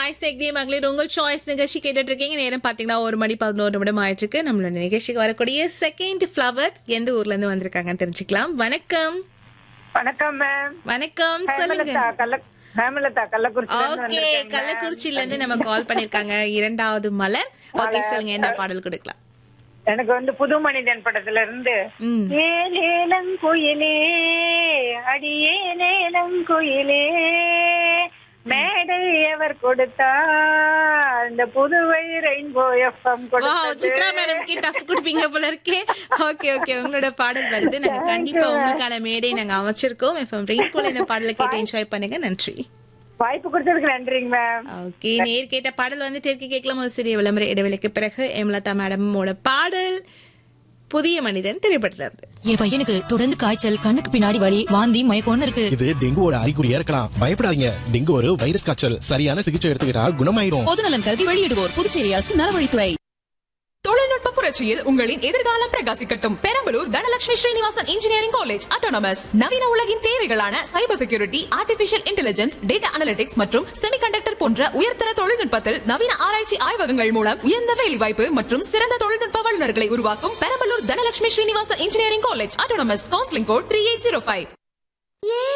hi ஸ்நேக்தி மகளிர் உங்கள் choice நிகழ்ச்சி கேட்டுட்டு இருக்கீங்க நேரம் பாத்தீங்கன்னா ஒரு மணி பதினோரு நிமிடம் ஆயிட்டு இருக்கு நம்மளோட நிகழ்ச்சிக்கு வரக்கூடிய செகண்ட் ஃபிளவர் எந்த ஊர்ல இருந்து வந்திருக்காங்கன்னு தெரிஞ்சுக்கலாம் வணக்கம் வணக்கம் மேம் வணக்கம் சொல்லுங்க ஹேமலதா கள்ள ஹேமலதா கள்ளக்குறிச்சி ஓகே கள்ளக்குறிச்சியில இருந்து நம்ம கால் பண்ணிருக்காங்க இரண்டாவது மலர் ஓகே சொல்லுங்க என்ன பாடல் கொடுக்கலாம் எனக்கு வந்து புது மனிதன் படத்துல இருந்து ம் ஏலேலங்குயிலே அடியே லேலங்குயிலே மேடை எவர் கொடுத்தா இந்த Puduvai rainbow FM wow Chitra madam கே டஃப் கொடுப்பீங்க போல இருக்கே ஓகே ஓகே உங்களோட பாடல் வருது நாங்க கண்டிப்பா உங்களுக்கான மேடை நாங்க அமைச்சிருக்கோம் எஃப்எம் ரெயின் போல இந்த பாடலை கேட்டு என்ஜாய் பண்ணுங்க நன்றி வாய்ப்பு கொடுத்ததுக்கு நன்றிங்க மேம் ஓகே நேர் கேட்ட பாடல் வந்துட்டு இருக்கு கேட்கலாம் ஒரு சிறிய விளம்பர இடைவெளிக்கு பிறகு ஏமலதா மேடமோட பாடல் புதிய மனிதன் திரைப்படத்துல இருந்து என் பையனுக்கு தொடர்ந்து காய்ச்சல் கண்ணுக்கு பின்னாடி வலி வாந்தி மயக்கம்னு இருக்கு இது டெங்குவோட அறிகுறியா இருக்கலாம் பயப்படாதீங்க டெங்கு ஒரு வைரஸ் காய்ச்சல் சரியான சிகிச்சை எடுத்துக்கிட்டா குணமாயிரும் பொதுநலன் கருதி வெளியிடுவோர் புதுச்சேரி அரசு நலவழித்துறை தொழில்நுட்ப புரட்சியில் உங்களின் எதிர்காலம் பிரகாசிக்கட்டும் Perambalur Dhanalakshmi Srinivasan engineering college autonomous நவீன உலகின் தேவைகளான cyber security artificial intelligence data analytics மற்றும் செமிகண்டக்டர் போன்ற உயர்தர தொழில்நுட்பத்தில் நவீன ஆராய்ச்சி ஆய்வகங்கள் மூலம் உயர்ந்த வேலைவாய்ப்பு மற்றும் சிறந்த தொழில்நுட்ப வல்லுநர்களை உருவாக்கும் Perambalur Dhanalakshmi Srinivasan engineering college autonomous counselling code three eight zero five